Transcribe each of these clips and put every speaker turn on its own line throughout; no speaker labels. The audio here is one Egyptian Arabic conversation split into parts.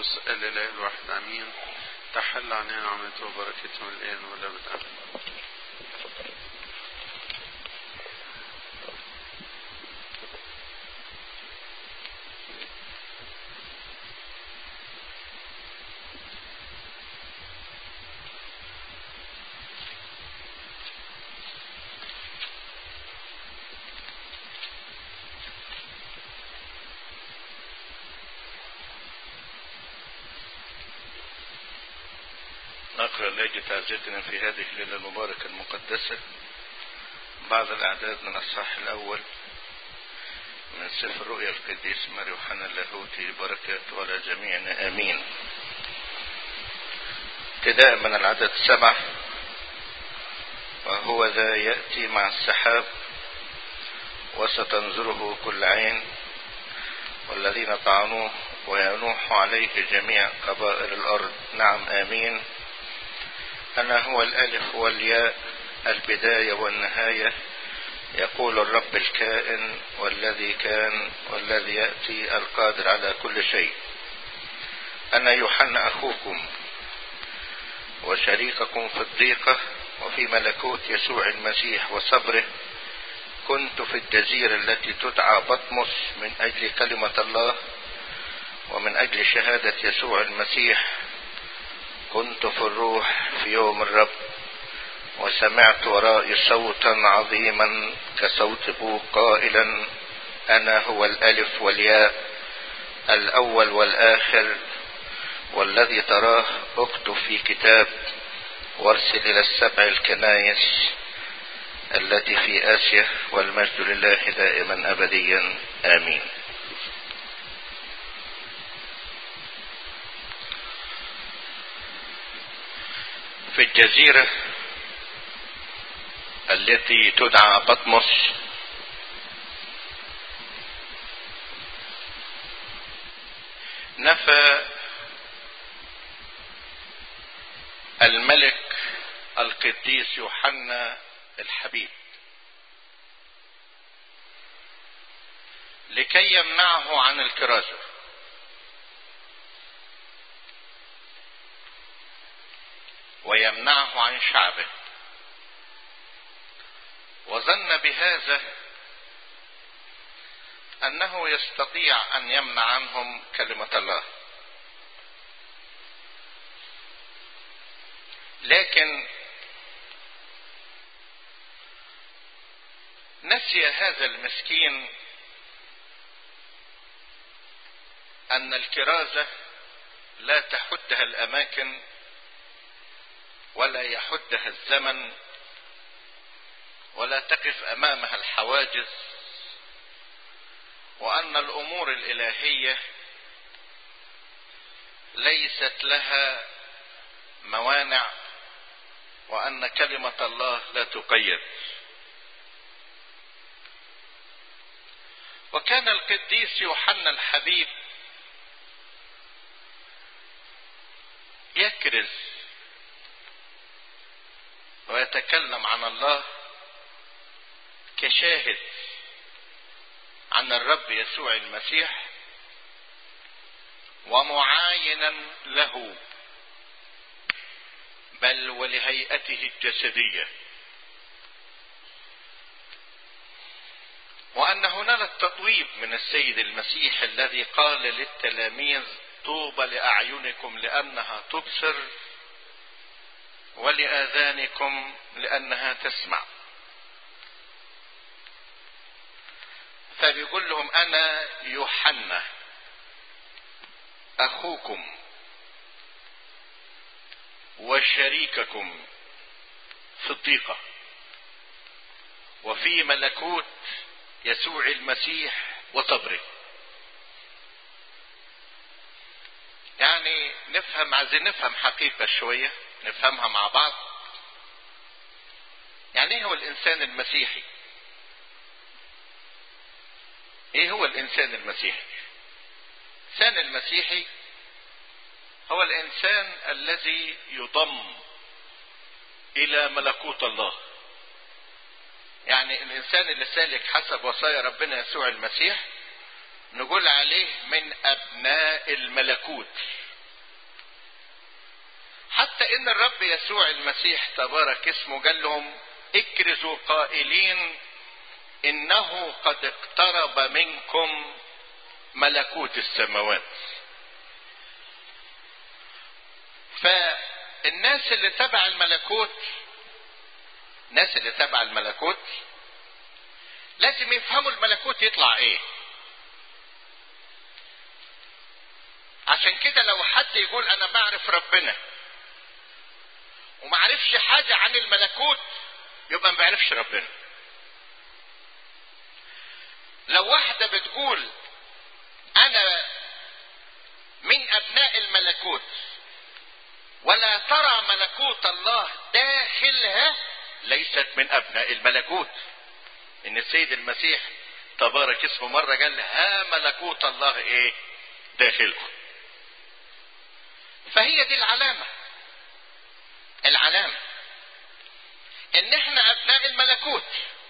القدس الإله الواحد أمين تحل علينا نعمته وبركته الآن والأبد آمين
نقرأ لأجل تعزيتنا في هذه الليلة المباركة المقدسة بعض الأعداد من الصح الأول من سفر رؤيا القديس ماري يوحنا اللاهوتي بركاته على جميعنا آمين ابتداء من العدد سبعة وهو ذا يأتي مع السحاب وستنظره كل عين والذين طعنوه وينوح عليه جميع قبائل الأرض نعم آمين أنا هو الألف والياء البداية والنهاية يقول الرب الكائن والذي كان والذي يأتي القادر على كل شيء أنا يوحنا أخوكم وشريككم في الضيقة وفي ملكوت يسوع المسيح وصبره كنت في الجزيرة التي تدعى بطمس من أجل كلمة الله ومن أجل شهادة يسوع المسيح كنت في الروح في يوم الرب وسمعت ورائي صوتا عظيما كصوت بوق قائلا انا هو الالف والياء الاول والاخر والذي تراه اكتب في كتاب وارسل الى السبع الكنايس التي في اسيا والمجد لله دائما ابديا امين في الجزيرة التي تدعى بطمس نفى الملك القديس يوحنا الحبيب لكي يمنعه عن الكرازه ويمنعه عن شعبه وظن بهذا انه يستطيع ان يمنع عنهم كلمه الله لكن نسي هذا المسكين ان الكرازه لا تحدها الاماكن ولا يحدها الزمن ولا تقف امامها الحواجز وان الامور الالهيه ليست لها موانع وان كلمه الله لا تقيد وكان القديس يوحنا الحبيب يكرز ويتكلم عن الله كشاهد عن الرب يسوع المسيح ومعاينا له بل ولهيئته الجسديه وان هناك التطويب من السيد المسيح الذي قال للتلاميذ طوبى لاعينكم لانها تبصر ولاذانكم لانها تسمع فبيقول لهم انا يوحنا اخوكم وشريككم في الضيقه وفي ملكوت يسوع المسيح وصبره يعني نفهم عايزين نفهم حقيقه شويه نفهمها مع بعض يعني ايه هو الانسان المسيحي ايه هو الانسان المسيحي الانسان المسيحي هو الانسان الذي يضم الى ملكوت الله يعني الانسان اللي سالك حسب وصايا ربنا يسوع المسيح نقول عليه من ابناء الملكوت حتى ان الرب يسوع المسيح تبارك اسمه قال لهم اكرزوا قائلين انه قد اقترب منكم ملكوت السماوات فالناس اللي تبع الملكوت الناس اللي تبع الملكوت لازم يفهموا الملكوت يطلع ايه عشان كده لو حد يقول انا بعرف ربنا وما عرفش حاجة عن الملكوت يبقى ما بيعرفش ربنا لو واحدة بتقول انا من ابناء الملكوت ولا ترى ملكوت الله داخلها ليست من ابناء الملكوت ان السيد المسيح تبارك اسمه مرة قال ها ملكوت الله ايه داخلكم فهي دي العلامة العلامة ان احنا ابناء الملكوت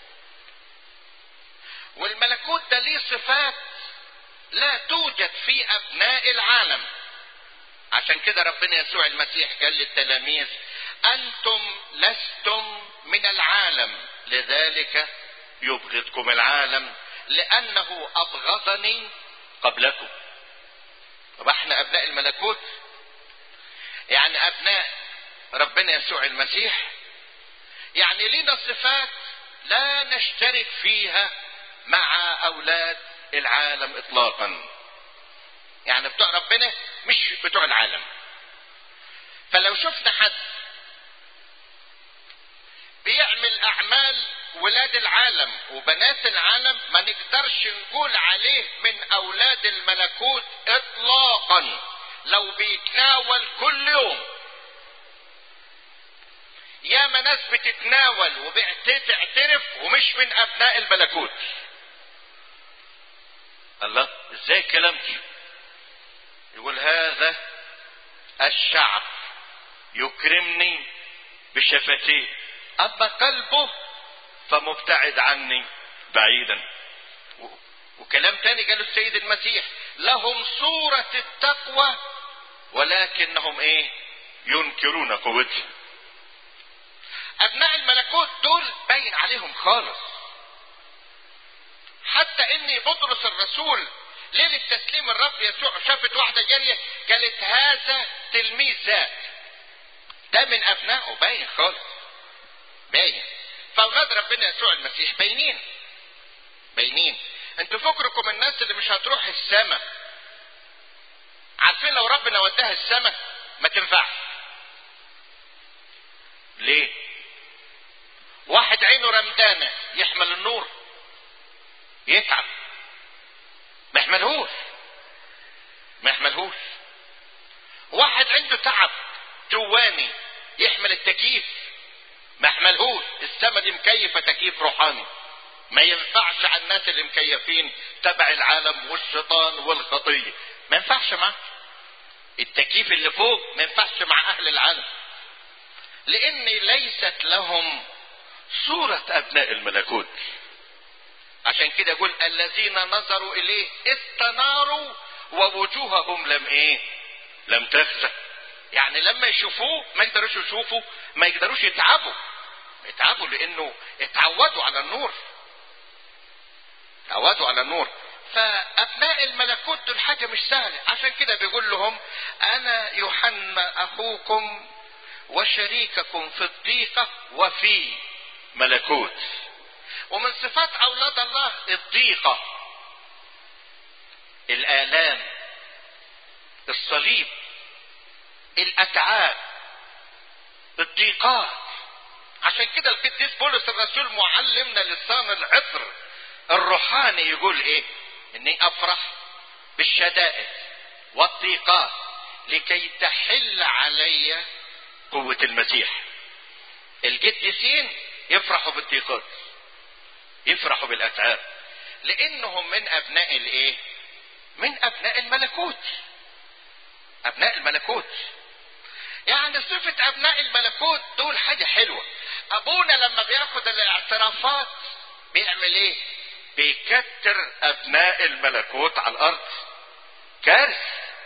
والملكوت ده ليه صفات لا توجد في ابناء العالم عشان كده ربنا يسوع المسيح قال للتلاميذ انتم لستم من العالم لذلك يبغضكم العالم لانه ابغضني قبلكم طب احنا ابناء الملكوت يعني ابناء ربنا يسوع المسيح يعني لنا صفات لا نشترك فيها مع اولاد العالم اطلاقا يعني بتوع ربنا مش بتوع العالم فلو شفنا حد بيعمل اعمال ولاد العالم وبنات العالم ما نقدرش نقول عليه من اولاد الملكوت اطلاقا لو بيتناول كل يوم ياما ناس بتتناول وبتعترف ومش من ابناء الملكوت الله ازاي الكلام ده يقول هذا الشعب يكرمني بشفتيه اما قلبه فمبتعد عني بعيدا وكلام تاني قاله السيد المسيح لهم صورة التقوى ولكنهم ايه ينكرون قوتها ابناء الملكوت دول باين عليهم خالص حتى ان بطرس الرسول ليلة تسليم الرب يسوع شافت واحدة جارية قالت هذا تلميذ ذات ده من ابنائه باين خالص باين فاولاد ربنا يسوع المسيح باينين باينين انتوا فكركم الناس اللي مش هتروح السماء عارفين لو ربنا وداها السماء ما تنفعش ليه واحد عينه رمدانة يحمل النور يتعب ما يحملهوش ما يحملهوش واحد عنده تعب جواني يحمل التكييف ما يحملهوش السما دي مكيفة تكييف روحاني ما ينفعش على الناس اللي مكيفين تبع العالم والشيطان والخطية ما ينفعش معاه التكييف اللي فوق ما ينفعش مع اهل العالم لان ليست لهم صورة ابناء الملكوت عشان كده يقول الذين نظروا اليه استناروا ووجوههم لم ايه لم تخزى يعني لما يشوفوه ما يقدروش يشوفوا ما يقدروش يتعبوا يتعبوا لانه اتعودوا على النور اتعودوا على النور فابناء الملكوت دول حاجه مش سهله عشان كده بيقول لهم انا يوحنا اخوكم وشريككم في الضيقه وفي ملكوت ومن صفات اولاد الله الضيقه الالام الصليب الاتعاب الضيقات عشان كده القديس بولس الرسول معلمنا لسان العطر الروحاني يقول ايه اني افرح بالشدائد والضيقات لكي تحل علي قوة المسيح القديسين يفرحوا بالضيقات يفرحوا بالاتعاب لانهم من ابناء الايه من ابناء الملكوت ابناء الملكوت يعني صفة ابناء الملكوت دول حاجة حلوة ابونا لما بياخد الاعترافات بيعمل ايه بيكتر ابناء الملكوت على الارض كارث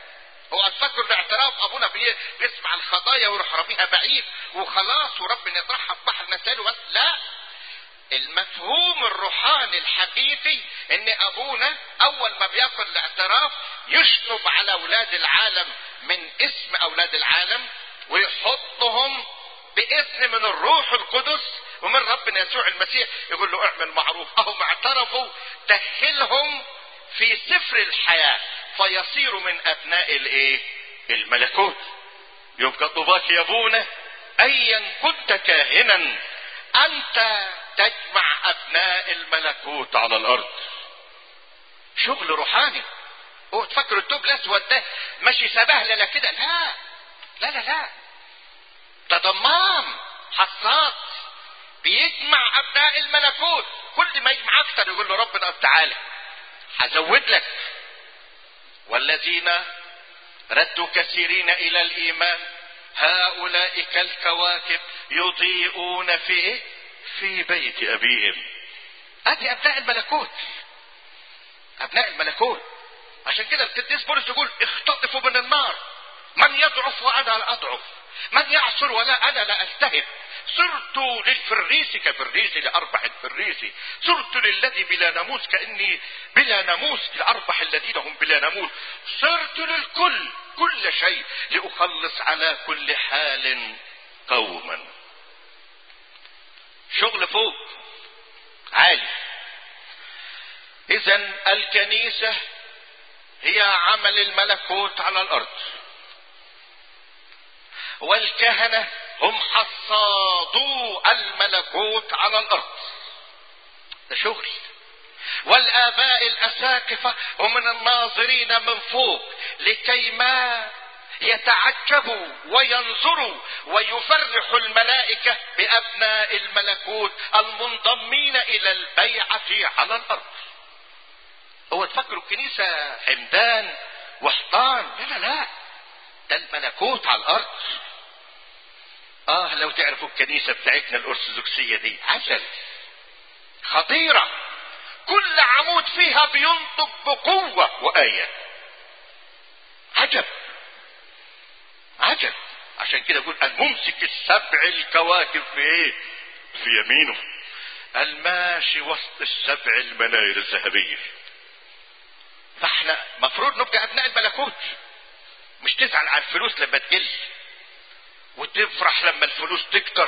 هو تفكر الاعتراف ابونا بي- بيسمع الخطايا ويروح راميها بعيد وخلاص وربنا يطرحها في بحر نساله بس لا المفهوم الروحاني الحقيقي ان ابونا اول ما بياخد الاعتراف يشطب على اولاد العالم من اسم اولاد العالم ويحطهم باذن من الروح القدس ومن ربنا يسوع المسيح يقول له اعمل معروف اهم اعترفوا دخلهم في سفر الحياة فيصيروا من ابناء الايه الملكوت يبقى طوباك يا ابونا ايا كنت كاهنا انت تجمع ابناء الملكوت على الارض شغل روحاني هو تفكر الدب الاسود ده ماشي سبهلله كده لا لا لا لا ده ضمام حصاد بيجمع ابناء الملكوت كل ما يجمع اكتر يقول له ربنا طب تعالى هزود لك والذين ردوا كثيرين الى الايمان هؤلاء كالكواكب يضيئون في ايه في بيت ابيهم ادي ابناء الملكوت ابناء الملكوت عشان كده القديس بولس يقول اختطفوا من النار من يضعف وانا لا اضعف من يعصر ولا انا لا اجتهد صرت للفريس كفريس لاربح الفريس صرت للذي بلا ناموس كاني بلا ناموس لاربح الذين هم بلا ناموس صرت للكل كل شيء لاخلص على كل حال قوما شغل فوق عالي اذا الكنيسه هي عمل الملكوت على الارض والكهنه هم حصادو الملكوت على الارض ده شغل والاباء الاساقفه هم الناظرين من فوق لكي ما يتعجبوا وينظروا ويفرحوا الملائكه بابناء الملكوت المنضمين الى البيعه على الارض هو تفكروا الكنيسه حمدان وحطان لا لا لا ده الملكوت على الارض اه لو تعرفوا الكنيسه بتاعتنا الارثوذكسيه دي عسل خطيره كل عمود فيها بينطق بقوه وايه عجب عجب عشان كده يقول الممسك السبع الكواكب في ايه في يمينه الماشي وسط السبع المناير الذهبيه فاحنا مفروض نبقى ابناء الملكوت مش تزعل على الفلوس لما تقل وتفرح لما الفلوس تكتر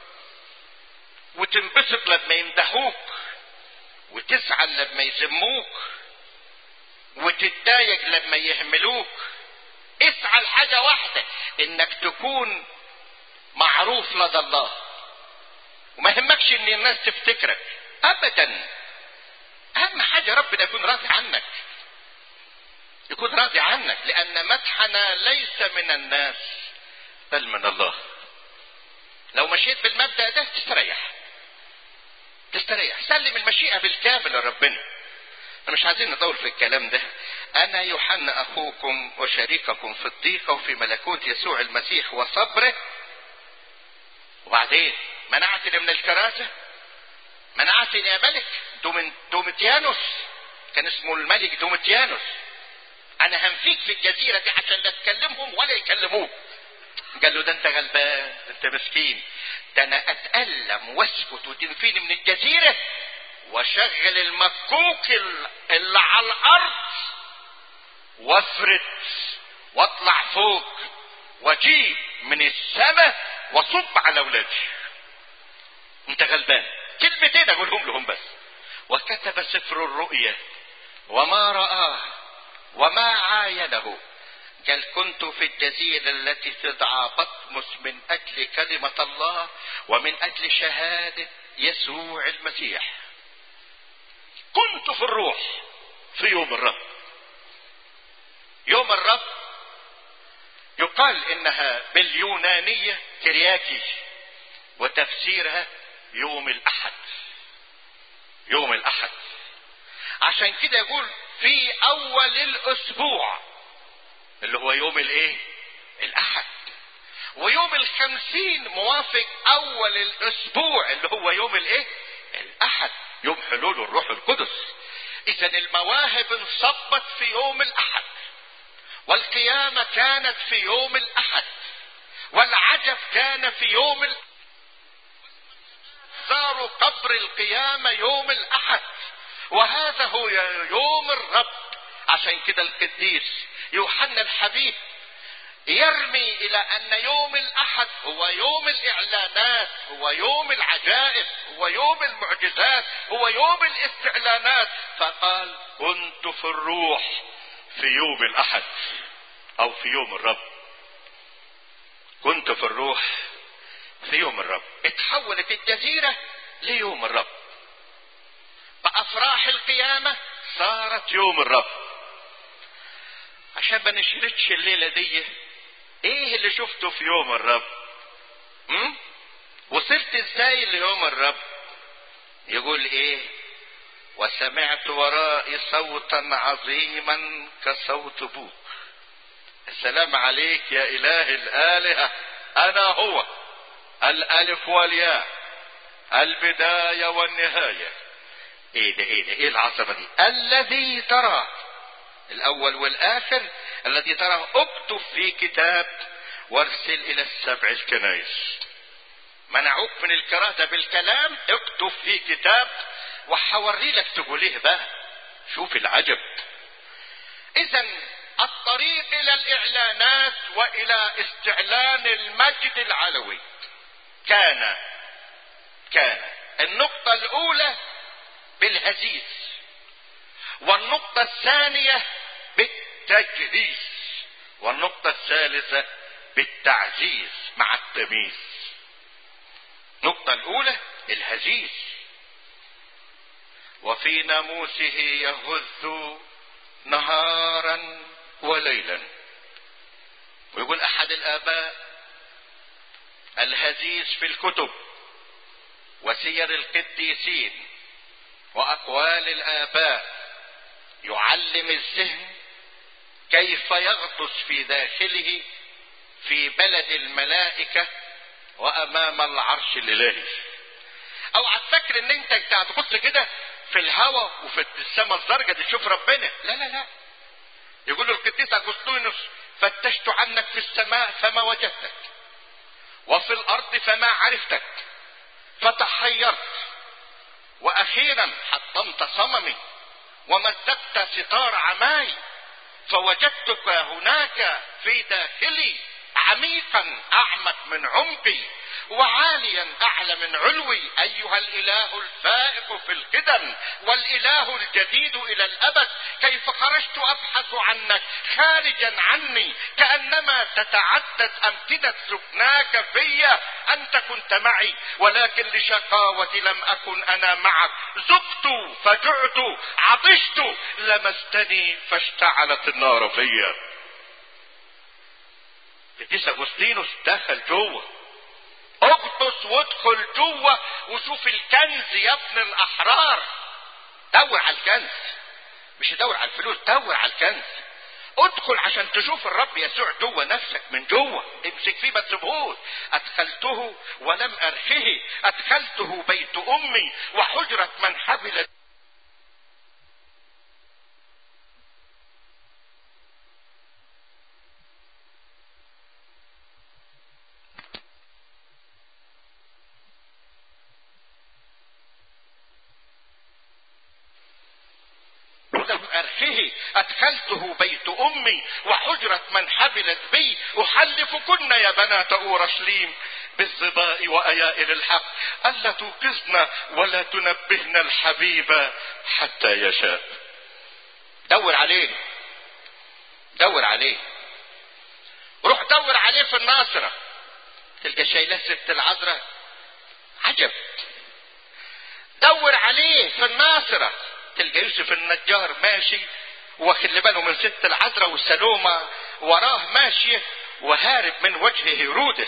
وتنبسط لما يمدحوك وتزعل لما يذموك وتتضايق لما يهملوك اسعى لحاجة واحدة انك تكون معروف لدى الله وما يهمكش ان الناس تفتكرك ابدا اهم حاجة ربنا يكون راضي عنك يكون راضي عنك لان مدحنا ليس من الناس بل من الله لو مشيت بالمبدا ده تستريح تستريح سلم المشيئه بالكامل لربنا احنا مش عايزين نطول في الكلام ده انا يوحنا اخوكم وشريككم في الضيقه وفي ملكوت يسوع المسيح وصبره وبعدين منعتني من الكراسه منعتني يا ملك دومن دومتيانوس كان اسمه الملك دومتيانوس انا هنفيك في الجزيره دي عشان لا تكلمهم ولا يكلموك قال له ده انت غلبان ده انت مسكين ده انا اتألم واسكت وتنفيني من الجزيرة واشغل المكوك اللي على الارض وافرد واطلع فوق واجيب من السماء واصب على اولادي انت غلبان كلمتين اقولهم لهم بس وكتب سفر الرؤيا وما رآه وما عاينه قال كنت في الجزيرة التي تدعى بطمس من أجل كلمة الله ومن أجل شهادة يسوع المسيح كنت في الروح في يوم الرب يوم الرب يقال انها باليونانية كرياكي وتفسيرها يوم الاحد يوم الاحد عشان كده يقول في اول الاسبوع اللي هو يوم الايه الاحد ويوم الخمسين موافق اول الاسبوع اللي هو يوم الايه الاحد يوم حلول الروح القدس اذا المواهب انصبت في يوم الاحد والقيامة كانت في يوم الأحد والعجب كان في يوم الأحد زاروا قبر القيامة يوم الأحد وهذا هو يوم الرب عشان كده القديس يوحنا الحبيب يرمي الى ان يوم الاحد هو يوم الاعلانات هو يوم العجائب هو يوم المعجزات هو يوم الاستعلانات فقال كنت في الروح في يوم الاحد او في يوم الرب كنت في الروح في يوم الرب اتحولت الجزيرة ليوم الرب بأفراح القيامة صارت يوم الرب عشان ما نشردش الليلة دي ايه اللي شفته في يوم الرب م? وصلت ازاي ليوم الرب يقول ايه وسمعت ورائي صوتا عظيما كصوت بوق السلام عليك يا اله الالهه انا هو الالف والياء البدايه والنهايه ايه ده ايه ده ايه العظمه دي الذي ترى الاول والاخر الذي تراه اكتب في كتاب وارسل الى السبع الكنائس منعوك من الكراهه بالكلام اكتب في كتاب وحوري لك تقول ايه بقى شوف العجب اذا الطريق الى الاعلانات والى استعلان المجد العلوي كان كان النقطه الاولى بالهزيز والنقطه الثانيه بالتجهيز والنقطه الثالثه بالتعزيز مع التمييز النقطه الاولى الهزيز وفي ناموسه يهز نهارا وليلا ويقول احد الاباء الهزيز في الكتب وسير القديسين واقوال الاباء يعلم الذهن كيف يغطس في داخله في بلد الملائكه وامام العرش الالهي اوعى تفكر ان انت تبص كده في الهواء وفي السماء الزرقاء تشوف ربنا لا لا لا يقول القديس اغسطينوس فتشت عنك في السماء فما وجدتك وفي الارض فما عرفتك فتحيرت واخيرا حطمت صممي ومزقت ستار عماي فوجدتك هناك في داخلي عميقا اعمق من عمقي وعاليا اعلى من علوي ايها الاله الفائق في القدم والاله الجديد الى الابد كيف خرجت ابحث عنك خارجا عني كانما تتعدد امكنه سكناك في انت كنت معي ولكن لشقاوتي لم اكن انا معك ذقت فجعت عطشت لمستني فاشتعلت النار فيا قديس اغسطينوس دخل جوه اغطس وادخل جوه وشوف الكنز يا ابن الاحرار دور على الكنز مش دور على الفلوس دور على الكنز ادخل عشان تشوف الرب يسوع جوه نفسك من جوه امسك فيه ما تسيبهوش ادخلته ولم ارخه ادخلته بيت امي وحجرة من حبلت أرخه أدخلته بيت أمي وحجرة من حبلت بي أحلفكن يا بنات أورشليم بالظباء وأيائل الحق ألا توقظن ولا تنبهن الحبيب حتى يشاء دور عليه دور عليه روح دور عليه في الناصرة تلقى شايلة ست العذراء عجب دور عليه في الناصره تلقى يوسف النجار ماشي واخد باله من ست العذراء والسلومة وراه ماشية وهارب من وجه هيرودس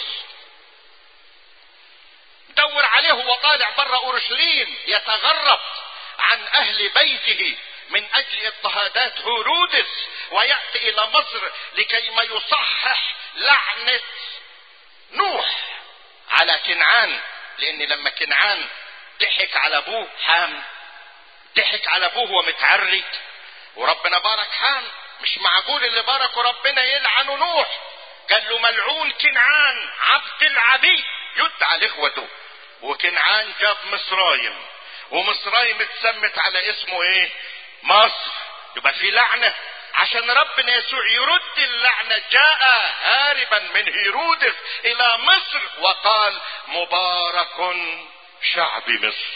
دور عليه وهو طالع برا اورشليم يتغرب عن اهل بيته من اجل اضطهادات هيرودس وياتي الى مصر لكي ما يصحح لعنه نوح على كنعان لان لما كنعان ضحك على ابوه حام ضحك على ابوه ومتعري وربنا بارك حام مش معقول اللي باركوا ربنا يلعنوا نوح قال له ملعون كنعان عبد العبيد يدعى لاخوته وكنعان جاب مصرايم ومصرايم اتسمت على اسمه ايه مصر يبقى في لعنة عشان ربنا يسوع يرد اللعنة جاء هاربا من هيرودس الى مصر وقال مبارك شعب مصر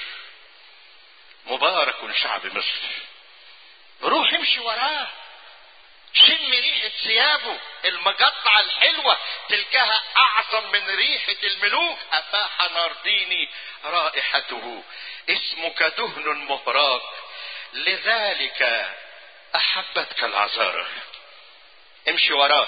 مبارك شعب مصر روح امشي وراه شم ريحة ثيابه المقطعة الحلوة تلقاها أعظم من ريحة الملوك أفاح نارديني رائحته اسمك دهن مهراق لذلك أحبتك العذارى امشي وراه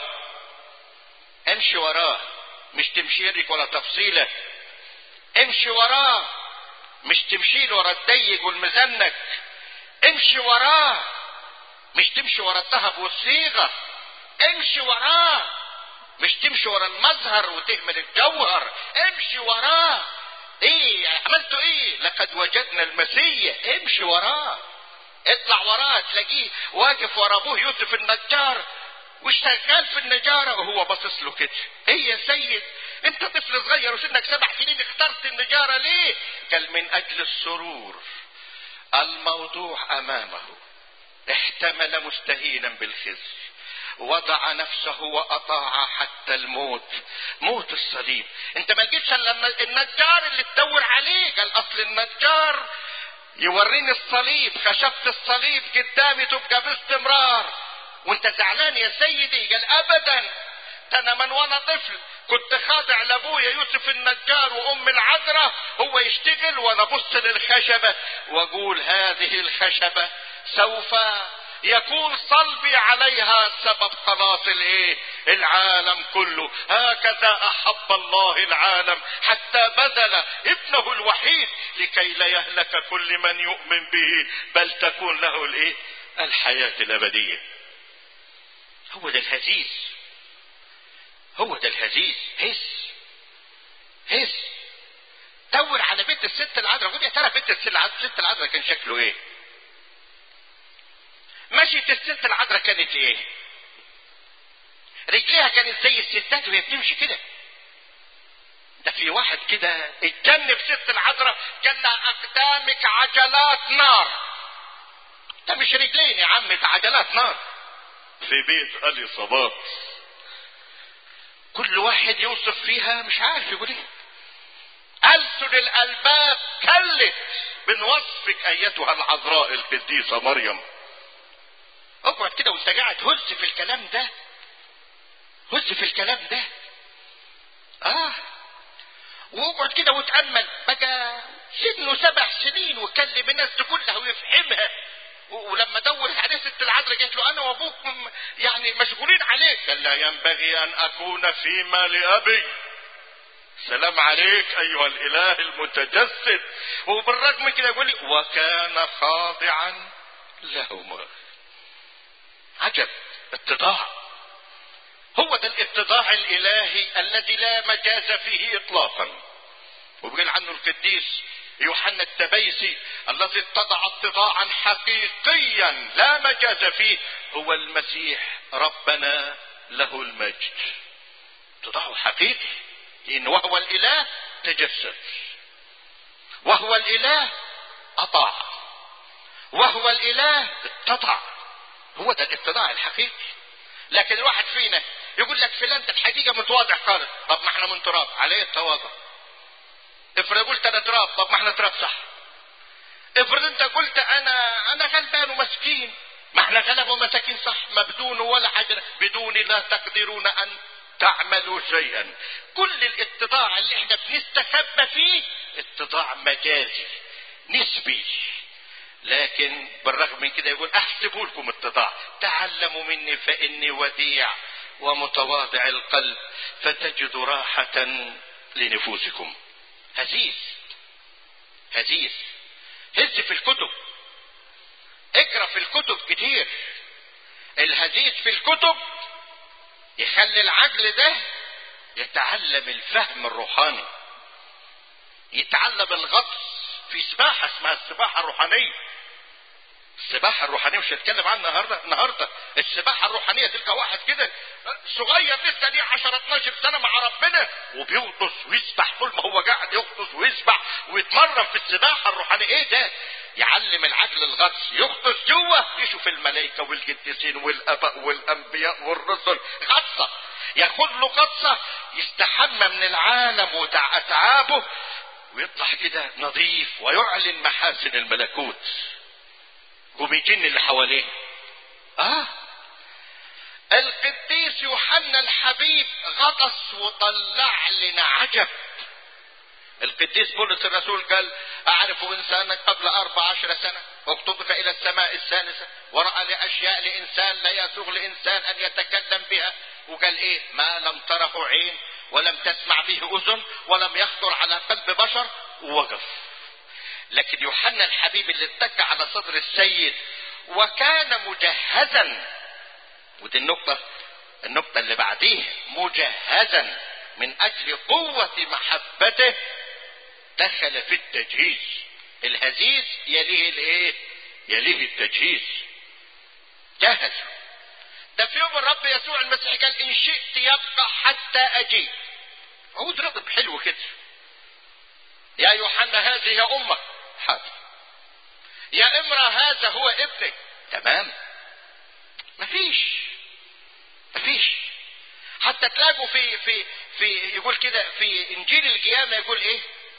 امشي وراه مش تمشيرك ولا تفصيلك امشي وراه مش تمشي له ورا الضيق والمزنك امشي وراه مش تمشي ورا الذهب والصيغة امشي وراه مش تمشي ورا المظهر وتهمل الجوهر امشي وراه ايه عملتوا ايه لقد وجدنا المسيح امشي وراه اطلع وراه تلاقيه واقف ورا ابوه يوسف النجار وشغال في النجارة وهو باصص له كده ايه يا سيد انت طفل صغير وسنك سبع سنين اخترت النجارة ليه قال من اجل السرور الموضوع امامه احتمل مستهينا بالخزي وضع نفسه واطاع حتى الموت موت الصليب انت ما جيتش الا النجار اللي تدور عليه قال اصل النجار يوريني الصليب خشبت الصليب قدامي تبقى باستمرار وانت زعلان يا سيدي قال ابدا ده انا من وانا طفل كنت خاضع لابويا يوسف النجار وام العذراء هو يشتغل وانا ابص للخشبه واقول هذه الخشبه سوف يكون صلبي عليها سبب خلاص الايه العالم كله هكذا احب الله العالم حتى بذل ابنه الوحيد لكي لا يهلك كل من يؤمن به بل تكون له الايه الحياه الابديه هو ده الهزيز هو ده الهزيز هز هز دور على بيت الست العذراء قول يا ترى بيت الست العذراء كان شكله ايه مشيت الست العذراء كانت ايه رجليها كانت زي الستات وهي بتمشي كده ده في واحد كده اتجنب ست العذراء قال لها اقدامك عجلات نار ده مش رجلين يا عم ده عجلات نار في بيت اليصابات كل واحد يوصف فيها مش عارف يقول ايه ألسن الألباب كلت من وصفك أيتها العذراء القديسة مريم اقعد كده وانت قاعد هز في الكلام ده هز في الكلام ده اه واقعد كده وتأمل بقى سنه سبع سنين وكلم الناس دي كلها ويفهمها ولما دور عليه ست العذراء قالت له انا وابوك يعني مشغولين عليك قال لا ينبغي ان اكون فيما لابي سلام عليك ايها الاله المتجسد وبالرغم من كده يقول لي وكان خاضعا لهما عجب اتضاع هو ده الاتضاع الالهي الذي لا مجاز فيه اطلاقا وبيقول عنه القديس يوحنا التبيسي الذي اتضع اتضاعا حقيقيا لا مجاز فيه هو المسيح ربنا له المجد اتضاع حقيقي لان وهو الاله تجسد وهو الاله اطاع وهو الاله اتضع هو ده الاتضاع الحقيقي لكن الواحد فينا يقول لك فلان ده الحقيقه متواضع خالص طب ما احنا من تراب عليه التواضع افرض قلت انا تراب طب ما احنا تراب صح افرض انت قلت انا انا غلبان ومسكين ما احنا غلب ومساكين صح ما بدون ولا حاجه بدون لا تقدرون ان تعملوا شيئا كل الاتضاع اللي احنا بنستخبى فيه اتضاع مجازي نسبي لكن بالرغم من كده يقول احسبوا لكم اتضاع تعلموا مني فاني وديع ومتواضع القلب فتجدوا راحة لنفوسكم هزيز هزيز هز في الكتب اقرا في الكتب كتير الهزيز في الكتب يخلي العقل ده يتعلم الفهم الروحاني يتعلم الغطس في سباحة اسمها السباحة الروحانية السباحة الروحانية مش هتكلم عنها النهاردة النهاردة السباحة الروحانية تلقى واحد كده صغير لسه ليه 10 12 سنة مع ربنا وبيغطس ويسبح طول ما هو قاعد يغطس ويسبح ويتمرن في السباحة الروحانية ايه ده؟ يعلم العجل الغطس يغطس جوه يشوف الملائكة والقديسين والاباء والانبياء والرسل غطسة ياخد له غطسة يستحمى من العالم واتعابه ويطلع كده نظيف ويعلن محاسن الملكوت وبيجن اللي حواليه اه القديس يوحنا الحبيب غطس وطلع لنا عجب القديس بولس الرسول قال اعرف انسانا قبل اربع عشر سنة اكتبك الى السماء الثالثة ورأى لاشياء لانسان لا يسوغ لانسان ان يتكلم بها وقال ايه ما لم تره عين ولم تسمع به اذن ولم يخطر على قلب بشر ووقف لكن يوحنا الحبيب اللي اتكى على صدر السيد وكان مجهزا ودي النقطة النقطة اللي بعديه مجهزا من اجل قوة محبته دخل في التجهيز الهزيز يليه الايه يليه التجهيز جهز ده في يوم الرب يسوع المسيح قال ان شئت يبقى حتى اجي عود رغب حلو كده يا يوحنا هذه يا امك حاضر يا امرأة هذا هو ابنك تمام مفيش مفيش حتى تلاقوا في في في يقول كده في انجيل القيامة يقول ايه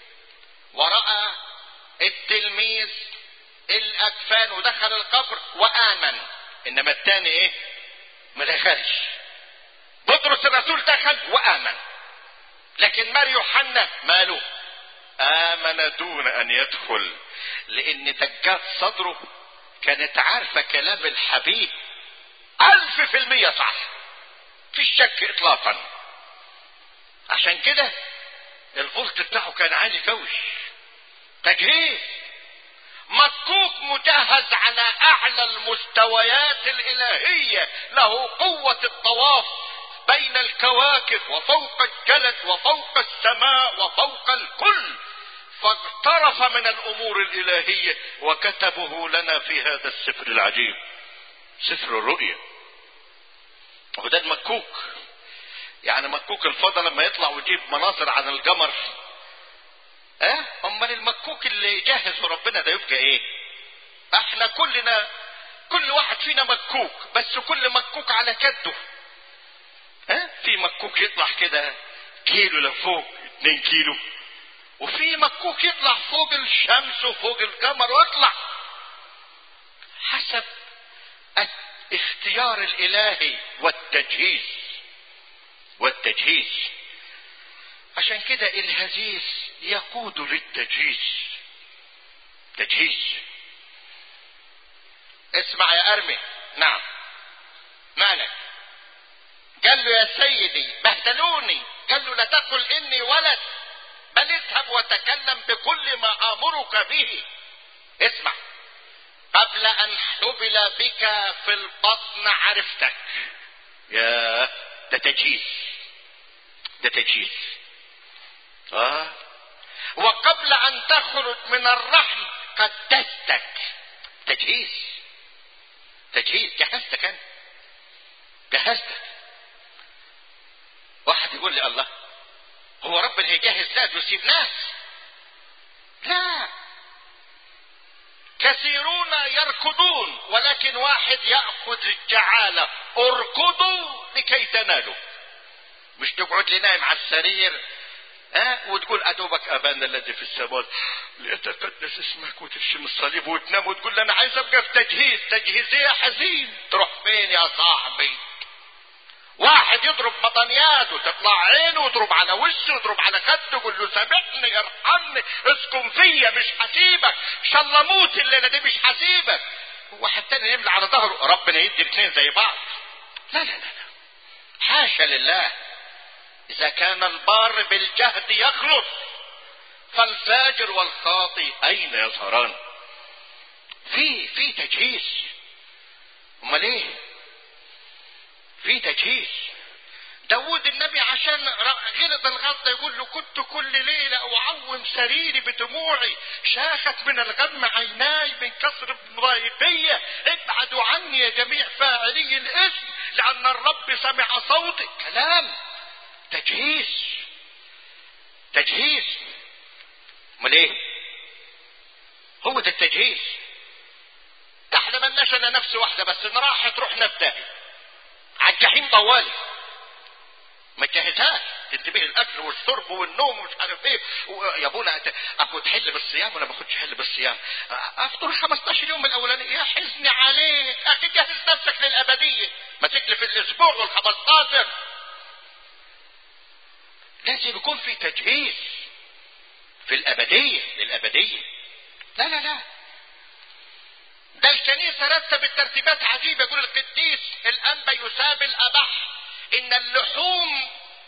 ورأى التلميذ الاكفان ودخل القبر وامن انما الثاني ايه ما دخلش بطرس الرسول دخل وامن لكن مار يوحنا ماله امن دون ان يدخل لان دجات صدره كانت عارفة كلام الحبيب الف في المية صح في الشك اطلاقا عشان كده الفولت بتاعه كان عالي كوش تجهيز مكوك مجهز على اعلى المستويات الالهية له قوة الطواف بين الكواكب وفوق الجلد وفوق السماء وفوق الكل فاقترف من الامور الالهية وكتبه لنا في هذا السفر العجيب سفر الرؤيا وده المكوك يعني مكوك الفضة لما يطلع ويجيب مناظر عن القمر اه امال المكوك اللي يجهز ربنا ده يبقى ايه احنا كلنا كل واحد فينا مكوك بس كل مكوك على كده ها في مكوك يطلع كده كيلو لفوق اتنين كيلو وفي مكوك يطلع فوق الشمس وفوق القمر ويطلع حسب الاختيار الالهي والتجهيز والتجهيز عشان كده الهزيز يقود للتجهيز تجهيز اسمع يا ارمي نعم مالك قال له يا سيدي بهدلوني قال له لا تقل اني ولد بل اذهب وتكلم بكل ما امرك به اسمع قبل ان حبل بك في البطن عرفتك يا ده تجهيز ده تجهيز اه وقبل ان تخرج من الرحم قدستك تجهيز تجهيز جهزتك انا جهزتك واحد يقول لي الله هو ربنا هيجهز ناس ويسيب ناس لا كثيرون يركضون ولكن واحد ياخذ الجعاله اركضوا لكي تنالوا مش تقعد لي نايم على السرير ها أه؟ وتقول ادوبك ابانا الذي في السماوات ليتقدس اسمك وترشم الصليب وتنام وتقول انا عايز ابقى في تجهيز تجهيز يا حزين تروح فين يا صاحبي واحد يضرب مطنيات وتطلع عينه ويضرب على وشه ويضرب على خده يقول له سامحني ارحمني اسكن فيا مش هسيبك ان شاء الله موت الليله دي مش هسيبك واحد تاني يملى على ظهره ربنا يدي الاثنين زي بعض لا لا لا حاشا لله اذا كان البار بالجهد يخلص فالفاجر والخاطي اين يظهران في في تجهيز امال ايه في تجهيز داود النبي عشان غلط الغلطة يقول له كنت كل ليلة أعوم سريري بدموعي شاخت من الغم عيناي من كسر مضايقية ابعدوا عني يا جميع فاعلي الاسم لأن الرب سمع صوتي كلام تجهيز تجهيز امال ايه هو ده التجهيز ده احنا ملناش انا نفس واحده بس ان راحت رحنا بداهي على الجحيم طوالي ما تجهزهاش تنتبه الاكل والشرب والنوم ومش عارف ايه يا ابونا اكو تحل بالصيام ولا ما باخدش حل بالصيام افطر 15 يوم الاولاني يا حزني عليك اخي جهز نفسك للابديه ما تكلف الاسبوع وال 15 لازم يكون في تجهيز في الابديه للابديه لا لا لا ده الكنيسة رتبت ترتيبات عجيبة يقول القديس الأنبا يساب الأبح إن اللحوم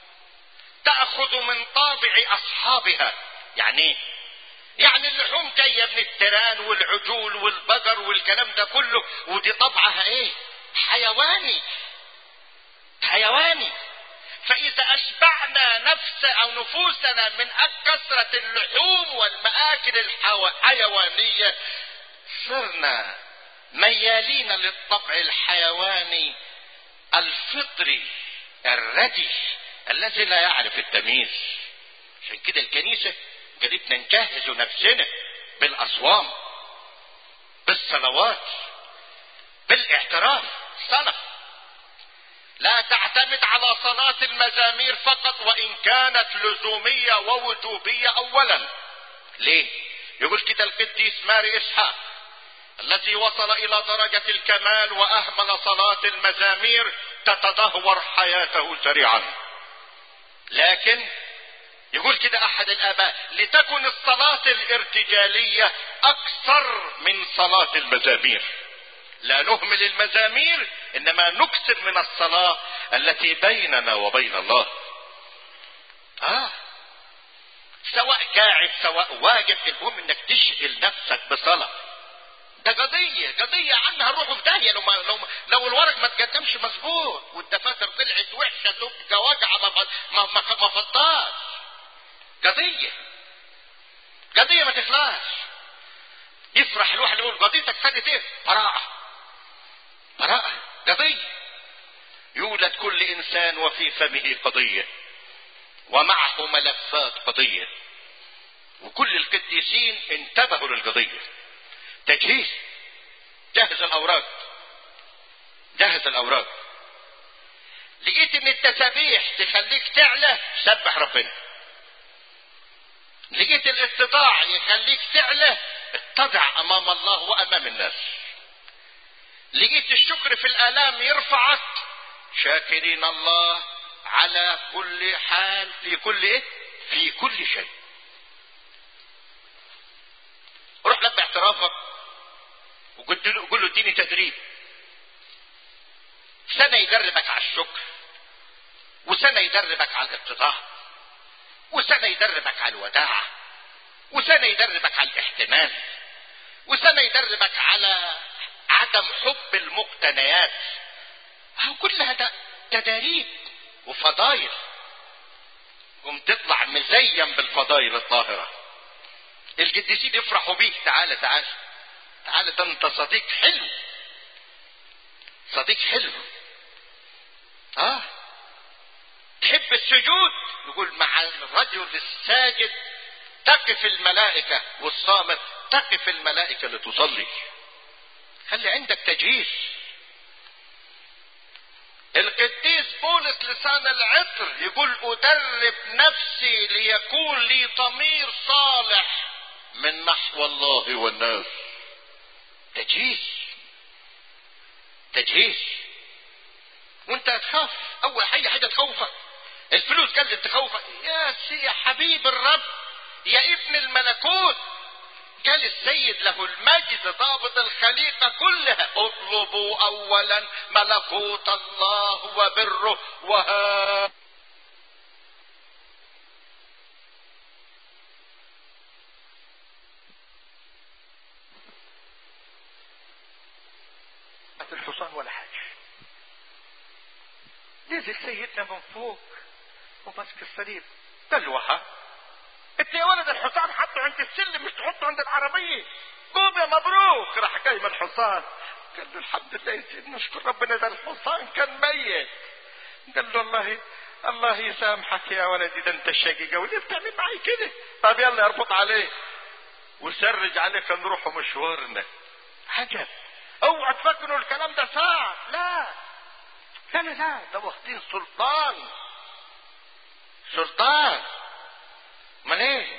تأخذ من طابع أصحابها يعني إيه؟ يعني اللحوم جاية من التيران والعجول والبقر والكلام ده كله ودي طبعها إيه؟ حيواني حيواني فإذا أشبعنا نفس أو نفوسنا من كثرة اللحوم والمآكل الحيوانية صرنا ميالين للطبع الحيواني الفطري الردي الذي لا يعرف التمييز عشان كده الكنيسة قالتنا نجهز نفسنا بالأصوام بالصلوات بالاعتراف صلاة لا تعتمد على صلاة المزامير فقط وإن كانت لزومية ووجوبية أولا ليه؟ يقول كده القديس ماري إسحاق الذي وصل الى درجة الكمال واهمل صلاة المزامير تتدهور حياته سريعا لكن يقول كده احد الاباء لتكن الصلاة الارتجالية اكثر من صلاة المزامير لا نهمل المزامير انما نكثر من الصلاة التي بيننا وبين الله اه سواء قاعد سواء واقف المهم انك تشغل نفسك بصلاه ده قضية قضية عنها نروحوا في داهية لو ما لو ما لو الورق ما تقدمش مظبوط والدفاتر طلعت وحشة تبقى واجعة ما ما ما, ما فضاش قضية قضية ما تخلاش يفرح الواحد يقول قضيتك خدت ايه؟ براءة براءة قضية يولد كل انسان وفي فمه قضية ومعه ملفات قضية وكل القديسين انتبهوا للقضيه تجهيز جهز الاوراق جهز الاوراق لقيت ان التسابيح تخليك تعلى سبح ربنا لقيت الاتضاع يخليك تعلى اتضع امام الله وامام الناس لقيت الشكر في الالام يرفعك شاكرين الله على كل حال في كل ايه في كل شيء روح لب اعترافك وقلت له قول له اديني تدريب سنة يدربك على الشكر وسنة يدربك على الاتضاع وسنة يدربك على الوداعة وسنة يدربك على الاحتمال وسنة يدربك على عدم حب المقتنيات أهو كلها ده تداريب وفضايل قم تطلع مزين بالفضايل الطاهرة القديسين يفرحوا بيك تعالى تعالى تعالى ده انت صديق حلو صديق حلو اه تحب السجود يقول مع الرجل الساجد تقف الملائكة والصامت تقف الملائكة لتصلي خلي عندك تجهيز القديس بولس لسان العطر يقول أدرب نفسي ليكون لي ضمير صالح من نحو الله والناس تجهيز تجهيز وانت هتخاف اول حاجه حاجه تخوفك الفلوس كانت تخوفك يا سي يا حبيب الرب يا ابن الملكوت قال السيد له المجد ضابط الخليقة كلها اطلبوا اولا ملكوت الله وبره وها الحصان ولا حاجة نزل سيدنا من فوق وماسك الصليب قال له ها انت يا ولد الحصان حطه عند السلم مش تحطه عند العربيه قوم يا مبروك راح جايب الحصان قال له الحمد لله يا سيدنا نشكر ربنا ده الحصان كان ميت قال له الله الله يسامحك يا ولدي ده انت الشقيقة وليه بتعمل معي كده طب يلا اربط عليه وسرج عليك نروح مشوارنا عجب اوعى تفكروا الكلام ده صعب لا لا لا لا ده واخدين سلطان سلطان من ايه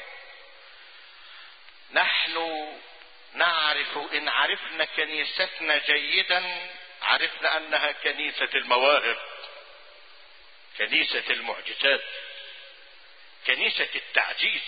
نحن نعرف ان عرفنا كنيستنا جيدا عرفنا انها كنيسة المواهب كنيسة المعجزات كنيسة التعجيز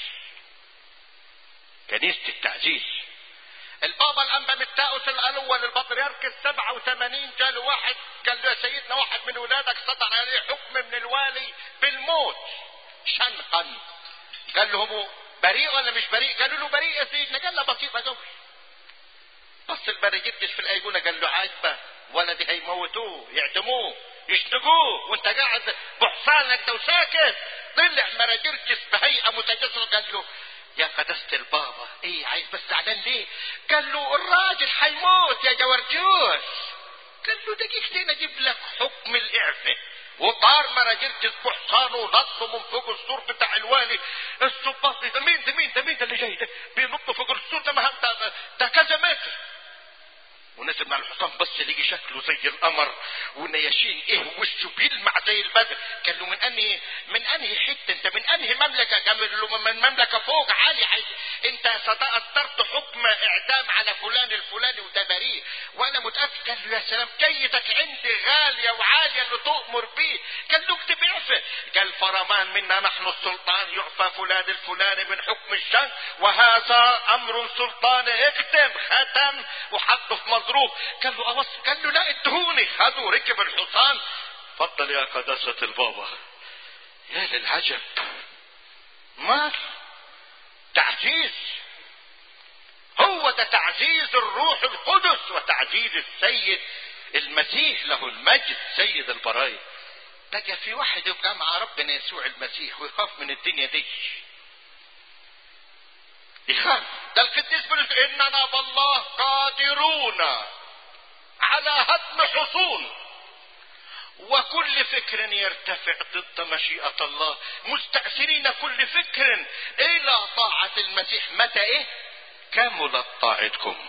كنيسة التعجيز البابا الانبا متاوس الاول البطريرك السبعة وثمانين جاله واحد قال له يا سيدنا واحد من ولادك صدر عليه حكم من الوالي بالموت شنقا قال لهم بريء ولا مش بريء قالوا له بريء يا سيدنا قال له بسيطة قوي بص البريجتش في الايقونة قال له عاجبة ولدي هيموتوه يعدموه يشنقوه وانت قاعد بحصانك ده وساكت طلع مراجرجس بهيئة متجسرة قال له يا قداسة البابا ايه عايز بس زعلان ليه قال له الراجل حيموت يا جورجيوس قال له دقيقتين اجيب لك حكم الاعفاء وطار مراجرجس بحصانه ونط من فوق السور بتاع الوالي الصباط ده مين ده مين ده مين ده اللي جاي ده بينط فوق السور ده ما ده, ده كذا متر ونزل مع الحصان بص لقي شكله زي القمر ونياشين ايه وشه بيلمع زي البدر قال له من انهي من انهي حته انت من انهي مملكه قال له من مملكه فوق عالي عايز انت اصدرت حكم اعدام على فلان الفلاني وده بريء وانا متاكد قال له يا سلام جيتك عندي غاليه وعاليه اللي تؤمر بيه قال له اكتب اعفى قال فرمان منا نحن السلطان يعفى فلان الفلاني من حكم الشن وهذا امر سلطاني اكتب ختم وحطه في مظروف قال له أوص قال له لا ادهوني خدوا ركب الحصان فضل يا قداسة البابا يا للعجب ما تعزيز هو ده تعزيز الروح القدس وتعزيز السيد المسيح له المجد سيد البرايا بقى في واحد يبقى مع ربنا يسوع المسيح ويخاف من الدنيا دي يخاف ده القديس بيقول اننا بالله قادرون على هدم حصون وكل فكر يرتفع ضد مشيئة الله مستأثرين كل فكر إلى طاعة المسيح متى إيه؟ كملت طاعتكم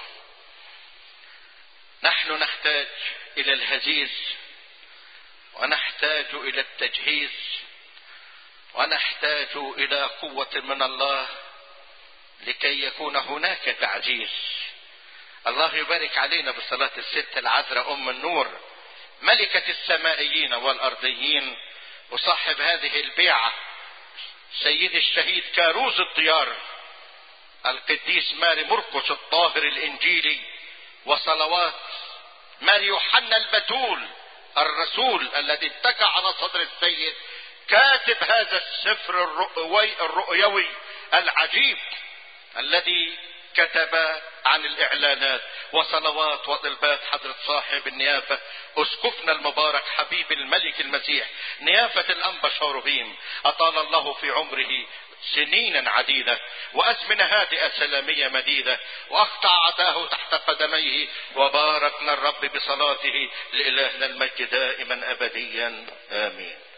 نحن نحتاج إلى الهزيز ونحتاج إلى التجهيز ونحتاج إلى قوة من الله لكي يكون هناك تعجيز الله يبارك علينا بصلاة الست العذراء أم النور ملكة السمائيين والأرضيين وصاحب هذه البيعة سيد الشهيد كاروز الديار القديس ماري مرقس الطاهر الإنجيلي وصلوات ماري يوحنا البتول الرسول الذي اتكى على صدر السيد كاتب هذا السفر الرؤوي الرؤيوي العجيب الذي كتب عن الاعلانات وصلوات وطلبات حضرة صاحب النيافة اسقفنا المبارك حبيب الملك المسيح نيافة الانبا شاروبيم اطال الله في عمره سنينا عديدة وازمنة هادئة سلامية مديدة واخضع عداه تحت قدميه وباركنا الرب بصلاته لالهنا المجد دائما ابديا امين